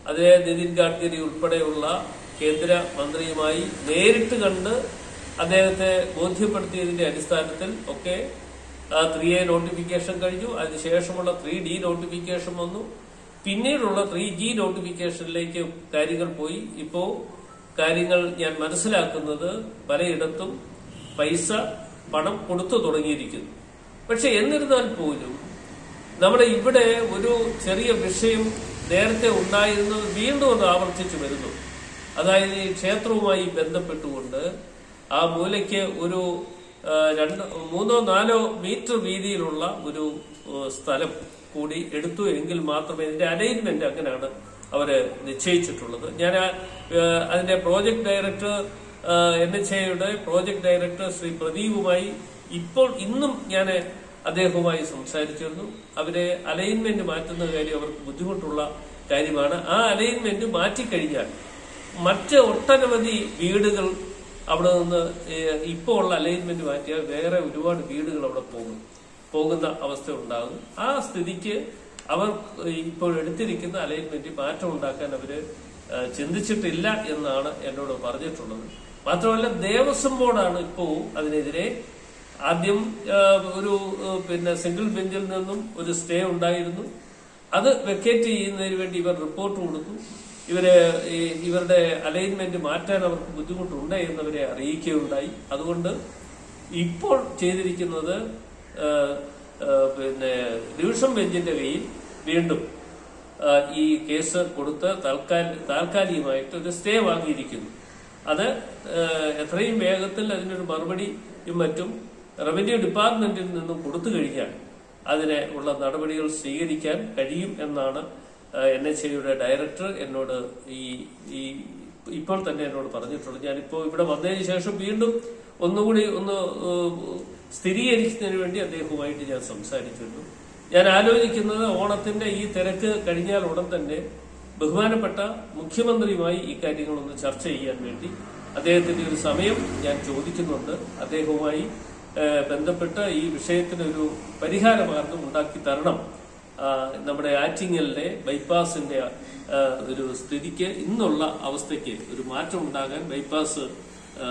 അതേ നിതിൻ ഗഡ്കരി ഉൾപ്പെടെയുള്ള കേന്ദ്ര മന്ത്രിയുമായി നേരിട്ട് കണ്ട് അദ്ദേഹത്തെ ബോധ്യപ്പെടുത്തിയതിന്റെ അടിസ്ഥാനത്തിൽ ഒക്കെ ത്രീ എ നോട്ടിഫിക്കേഷൻ കഴിഞ്ഞു അതിനുശേഷമുള്ള ത്രീ ഡി നോട്ടിഫിക്കേഷൻ വന്നു പിന്നീടുള്ള ത്രീ ജി നോട്ടിഫിക്കേഷനിലേക്ക് കാര്യങ്ങൾ പോയി ഇപ്പോ കാര്യങ്ങൾ ഞാൻ മനസ്സിലാക്കുന്നത് പലയിടത്തും പൈസ പണം കൊടുത്തു തുടങ്ങിയിരിക്കുന്നു പക്ഷെ എന്നിരുന്നാൽ പോലും നമ്മുടെ ഇവിടെ ഒരു ചെറിയ വിഷയം നേരത്തെ ഉണ്ടായിരുന്നത് വീണ്ടും അത് ആവർത്തിച്ചു വരുന്നു അതായത് ഈ ക്ഷേത്രവുമായി ബന്ധപ്പെട്ടുകൊണ്ട് ആ മൂലയ്ക്ക് ഒരു ആ, രണ്ട് മൂന്നോ നാലോ മീറ്റർ വീതിയിലുള്ള ഒരു ആ, സ്ഥലം കൂടി എടുത്തു എങ്കിൽ മാത്രമേ ഇതിന്റെ അലൈൻമെന്റ് അങ്ങനെയാണ് അവര് നിശ്ചയിച്ചിട്ടുള്ളത് ഞാൻ ആ, ആ, അതിന്റെ പ്രോജക്ട് ഡയറക്ടർ എൻ എച്ച് എയുടെ പ്രോജക്ട് ഡയറക്ടർ ശ്രീ പ്രദീപുമായി ഇപ്പോൾ ഇന്നും ഞാൻ അദ്ദേഹവുമായി സംസാരിച്ചിരുന്നു അവരെ അലൈൻമെന്റ് മാറ്റുന്ന കാര്യം അവർക്ക് ബുദ്ധിമുട്ടുള്ള കാര്യമാണ് ആ അലൈൻമെന്റ് മാറ്റിക്കഴിഞ്ഞാൽ മറ്റ് ഒട്ടനവധി വീടുകൾ അവിടെ നിന്ന് ഏഹ്, ഇപ്പോൾ ഉള്ള അലൈൻമെന്റ് മാറ്റിയാൽ വേറെ ഒരുപാട് വീടുകൾ അവിടെ പോകും പോകുന്ന അവസ്ഥ ഉണ്ടാകും ആ സ്ഥിതിക്ക് അവർ ഇപ്പോൾ എടുത്തിരിക്കുന്ന അലൈൻമെന്റ് മാറ്റം ഉണ്ടാക്കാൻ അവര് ഏഹ്, ചിന്തിച്ചിട്ടില്ല എന്നാണ് എന്നോട് പറഞ്ഞിട്ടുള്ളത് മാത്രമല്ല ദേവസ്വം ബോർഡാണ് ഇപ്പോൾ അതിനെതിരെ ആദ്യം ഏഹ്, ഒരു ഏഹ്, പിന്നെ സിംഗിൾ ബെഞ്ചിൽ നിന്നും ഒരു സ്റ്റേ ഉണ്ടായിരുന്നു അത് വെക്കേറ്റ് ചെയ്യുന്നതിന് വേണ്ടി ഇവർ റിപ്പോർട്ട് കൊടുത്തു ഇവര് ഈ ഇവരുടെ അലൈൻമെന്റ് മാറ്റാൻ അവർക്ക് ബുദ്ധിമുട്ടുണ്ട് എന്നവരെ അറിയിക്കുകയുണ്ടായി അതുകൊണ്ട് ഇപ്പോൾ ചെയ്തിരിക്കുന്നത് ആ, ആ, പിന്നെ ഡിവിഷൻ ബെഞ്ചിന്റെ കയ്യിൽ വീണ്ടും ആ, ഈ കേസ് കൊടുത്ത് താൽക്കാൽ താൽക്കാലികമായിട്ട് ഒരു സ്റ്റേ വാങ്ങിയിരിക്കുന്നു അത് ആ, എത്രയും വേഗത്തിൽ അതിനൊരു മറുപടിയും മറ്റും റവന്യൂ ഡിപ്പാർട്ട്മെന്റിൽ നിന്നും കൊടുത്തു കഴിഞ്ഞാൽ അതിനെ ഉള്ള നടപടികൾ സ്വീകരിക്കാൻ കഴിയും എന്നാണ് എൻ എച്ച് എയുടെ ഡയറക്ടർ എന്നോട് ഈ ഈ ഇപ്പോൾ തന്നെ എന്നോട് പറഞ്ഞിട്ടുള്ളത് ഞാനിപ്പോ ഇവിടെ വന്നതിന് ശേഷം വീണ്ടും ഒന്നുകൂടി ഒന്ന് ഏഹ്, സ്ഥിരീകരിക്കുന്നതിന് വേണ്ടി അദ്ദേഹവുമായിട്ട് ഞാൻ സംസാരിച്ചിരുന്നു ഞാൻ ആലോചിക്കുന്നത് ഓണത്തിന്റെ ഈ തിരക്ക് കഴിഞ്ഞാൽ ഉടൻ തന്നെ ബഹുമാനപ്പെട്ട മുഖ്യമന്ത്രിയുമായി ഈ കാര്യങ്ങളൊന്ന് ചർച്ച ചെയ്യാൻ വേണ്ടി അദ്ദേഹത്തിന്റെ ഒരു സമയം ഞാൻ ചോദിക്കുന്നുണ്ട് അദ്ദേഹവുമായി ഏഹ്, ബന്ധപ്പെട്ട ഈ വിഷയത്തിന് ഒരു പരിഹാര മാർഗം ഉണ്ടാക്കി തരണം ആ, നമ്മുടെ ആറ്റിങ്ങലിലെ ബൈപ്പാസിന്റെ ആ, ഒരു സ്ഥിതിക്ക് ഇന്നുള്ള അവസ്ഥയ്ക്ക് ഒരു മാറ്റം ഉണ്ടാകാൻ ബൈപ്പാസ് ആ,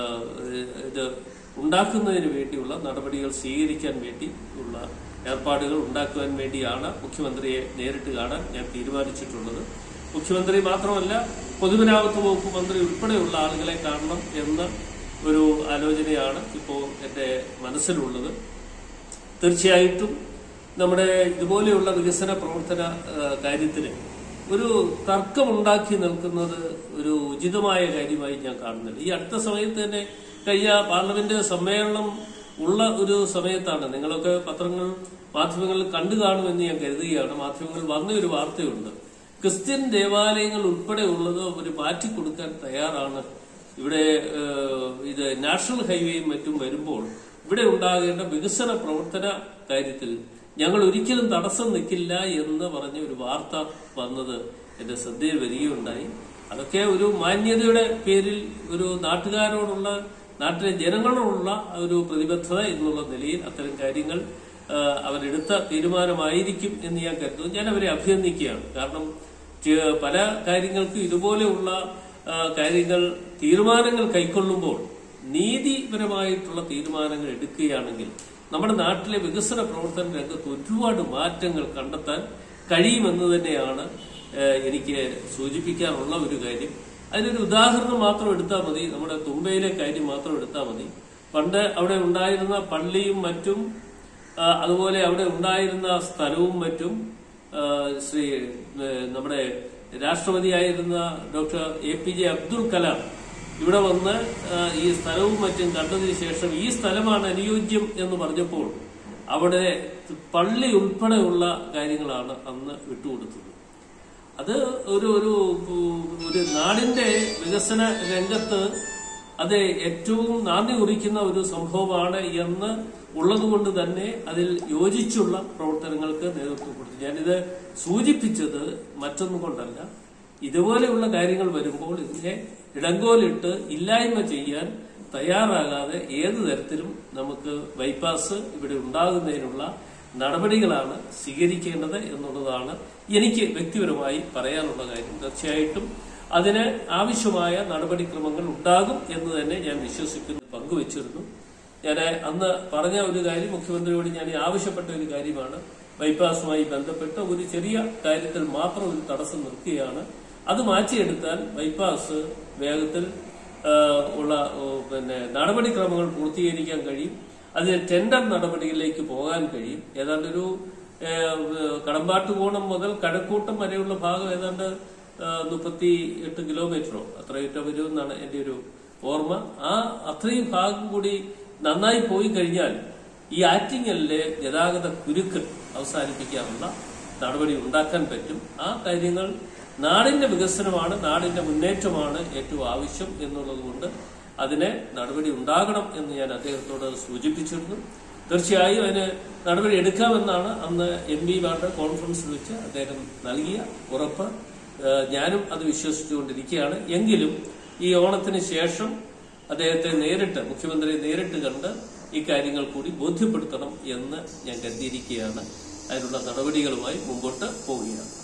ഇത് ഉണ്ടാക്കുന്നതിന് വേണ്ടിയുള്ള നടപടികൾ സ്വീകരിക്കാൻ വേണ്ടി ഉള്ള ഏർപ്പാടുകൾ ഉണ്ടാക്കുവാൻ വേണ്ടിയാണ് മുഖ്യമന്ത്രിയെ നേരിട്ട് കാണാൻ ഞാൻ തീരുമാനിച്ചിട്ടുള്ളത് മുഖ്യമന്ത്രി മാത്രമല്ല പൊതുമരാമത്ത് വകുപ്പ് മന്ത്രി ഉൾപ്പെടെയുള്ള ആളുകളെ കാണണം എന്ന ഒരു ആലോചനയാണ് ഇപ്പോൾ എന്റെ മനസ്സിലുള്ളത് തീർച്ചയായിട്ടും നമ്മുടെ ഇതുപോലെയുള്ള വികസന പ്രവർത്തന ആ, കാര്യത്തിന് ഒരു തർക്കമുണ്ടാക്കി നിൽക്കുന്നത് ഒരു ഉചിതമായ കാര്യമായി ഞാൻ കാണുന്നില്ല ഈ അടുത്ത സമയത്ത് തന്നെ കഴിഞ്ഞ പാർലമെന്റ് സമ്മേളനം ഉള്ള ഒരു സമയത്താണ് നിങ്ങളൊക്കെ പത്രങ്ങൾ മാധ്യമങ്ങളിൽ കണ്ടു കാണുമെന്ന് ഞാൻ കരുതുകയാണ് മാധ്യമങ്ങളിൽ വന്ന ഒരു വാർത്തയുണ്ട് ക്രിസ്ത്യൻ ദേവാലയങ്ങൾ ഉൾപ്പെടെ ഉള്ളത് അവർ മാറ്റിക്കൊടുക്കാൻ തയ്യാറാണ് ഇവിടെ ഏഹ്, ഇത് നാഷണൽ ഹൈവേയും മറ്റും വരുമ്പോൾ ഇവിടെ ഉണ്ടാകേണ്ട വികസന പ്രവർത്തന കാര്യത്തിൽ ഞങ്ങൾ ഒരിക്കലും തടസ്സം നിൽക്കില്ല എന്ന് പറഞ്ഞ ഒരു വാർത്ത വന്നത് എന്റെ ശ്രദ്ധയിൽ വരികയുണ്ടായി അതൊക്കെ ഒരു മാന്യതയുടെ പേരിൽ ഒരു നാട്ടുകാരോടുള്ള നാട്ടിലെ ജനങ്ങളോടുള്ള ഒരു പ്രതിബദ്ധത എന്നുള്ള നിലയിൽ അത്തരം കാര്യങ്ങൾ ആ, അവരെടുത്ത തീരുമാനമായിരിക്കും എന്ന് ഞാൻ കരുതുന്നു ഞാൻ അവരെ അഭിനന്ദിക്കുകയാണ് കാരണം ചെ- പല കാര്യങ്ങൾക്കും ഇതുപോലെയുള്ള ആ, കാര്യങ്ങൾ തീരുമാനങ്ങൾ കൈക്കൊള്ളുമ്പോൾ നീതിപരമായിട്ടുള്ള തീരുമാനങ്ങൾ എടുക്കുകയാണെങ്കിൽ നമ്മുടെ നാട്ടിലെ വികസന പ്രവർത്തന രംഗത്ത് ഒരുപാട് മാറ്റങ്ങൾ കണ്ടെത്താൻ കഴിയുമെന്ന് തന്നെയാണ് ഏഹ്, എനിക്ക് സൂചിപ്പിക്കാനുള്ള ഒരു കാര്യം അതിനൊരു ഉദാഹരണം മാത്രം എടുത്താൽ മതി നമ്മുടെ തുമ്പയിലെ കാര്യം മാത്രം എടുത്താൽ മതി പണ്ട് അവിടെ ഉണ്ടായിരുന്ന പള്ളിയും മറ്റും ആ, അതുപോലെ അവിടെ ഉണ്ടായിരുന്ന സ്ഥലവും മറ്റും ആ, ശ്രീ ഏഹ്, നമ്മുടെ രാഷ്ട്രപതിയായിരുന്ന doctor A P J Abdul Kalam ഇവിടെ വന്ന് ആ, ഈ സ്ഥലവും മറ്റും കണ്ടതിന് ശേഷം ഈ സ്ഥലമാണ് അനുയോജ്യം എന്ന് പറഞ്ഞപ്പോൾ അവിടെ പള്ളി ഉൾപ്പെടെയുള്ള കാര്യങ്ങളാണ് അന്ന് വിട്ടുകൊടുത്തത് അത് ഒരു ഒരു ഒരു നാടിന്റെ വികസന രംഗത്ത് അത് ഏറ്റവും നാന്ദി കുറിക്കുന്ന ഒരു സംഭവമാണ് എന്ന് ഉള്ളതുകൊണ്ട് തന്നെ അതിൽ യോജിച്ചുള്ള പ്രവർത്തനങ്ങൾക്ക് നേതൃത്വം കൊടുത്തു ഞാനിത് സൂചിപ്പിച്ചത് മറ്റൊന്നും കൊണ്ടല്ല ഇതുപോലെയുള്ള കാര്യങ്ങൾ വരുമ്പോൾ ഇതിനെ ഇടങ്കോലിട്ട് ഇല്ലായ്മ ചെയ്യാൻ തയ്യാറാകാതെ ഏത് തരത്തിലും നമുക്ക് ബൈപ്പാസ് ഇവിടെ ഉണ്ടാകുന്നതിനുള്ള നടപടികളാണ് സ്വീകരിക്കേണ്ടത് എന്നുള്ളതാണ് എനിക്ക് വ്യക്തിപരമായി പറയാനുള്ള കാര്യം തീർച്ചയായിട്ടും അതിന് ആവശ്യമായ നടപടിക്രമങ്ങൾ ഉണ്ടാകും എന്ന് തന്നെ ഞാൻ വിശ്വസിക്കുന്നു പങ്കുവച്ചിരുന്നു ഞാൻ അന്ന് പറഞ്ഞ ഒരു കാര്യം മുഖ്യമന്ത്രിയോട് ഞാൻ ആവശ്യപ്പെട്ട ഒരു കാര്യമാണ് ബൈപ്പാസുമായി ബന്ധപ്പെട്ട് ഒരു ചെറിയ കാര്യത്തിൽ മാത്രം ഒരു തടസ്സം നിർത്തുകയാണ് അത് മാറ്റിയെടുത്താൽ ബൈപ്പാസ് വേഗത്തിൽ ആ, ഉള്ള ഓ, പിന്നെ നടപടിക്രമങ്ങൾ പൂർത്തീകരിക്കാൻ കഴിയും അതിന് ടെൻഡർ നടപടികളിലേക്ക് പോകാൻ കഴിയും ഏതാണ്ട് ഒരു കടമ്പാട്ടുകോണം മുതൽ കഴക്കൂട്ടം വരെയുള്ള ഭാഗം ഏതാണ്ട് മുപ്പത്തി എട്ട് കിലോമീറ്ററോ അത്രയൊക്കെ വരുമെന്നാണ് എന്റെ ഒരു ഓർമ്മ ആ അത്രയും ഭാഗം കൂടി നന്നായി പോയി കഴിഞ്ഞാൽ ഈ ആറ്റിങ്ങലിലെ ഗതാഗത കുരുക്ക് അവസാനിപ്പിക്കാനുള്ള നടപടി ഉണ്ടാക്കാൻ പറ്റും ആ കാര്യങ്ങൾ നാടിന്റെ വികസനമാണ് നാടിന്റെ മുന്നേറ്റമാണ് ഏറ്റവും ആവശ്യം എന്നുള്ളത് കൊണ്ട് അതിന് നടപടി ഉണ്ടാകണം എന്ന് ഞാൻ അദ്ദേഹത്തോട് സൂചിപ്പിച്ചിരുന്നു തീർച്ചയായും അതിന് നടപടി എടുക്കാമെന്നാണ് അന്ന് എം പിമാരുടെ കോൺഫറൻസിൽ വെച്ച് അദ്ദേഹം നൽകിയ ഉറപ്പ് ഏഹ് ഞാനും അത് വിശ്വസിച്ചുകൊണ്ടിരിക്കുകയാണ് എങ്കിലും ഈ ഓണത്തിന് ശേഷം അദ്ദേഹത്തെ നേരിട്ട് മുഖ്യമന്ത്രിയെ നേരിട്ട് കണ്ട് ഇക്കാര്യങ്ങൾ കൂടി ബോധ്യപ്പെടുത്തണം എന്ന് ഞാൻ കരുതിയിരിക്കുകയാണ് അതിനുള്ള നടപടികളുമായി മുമ്പോട്ട് പോവുകയാണ്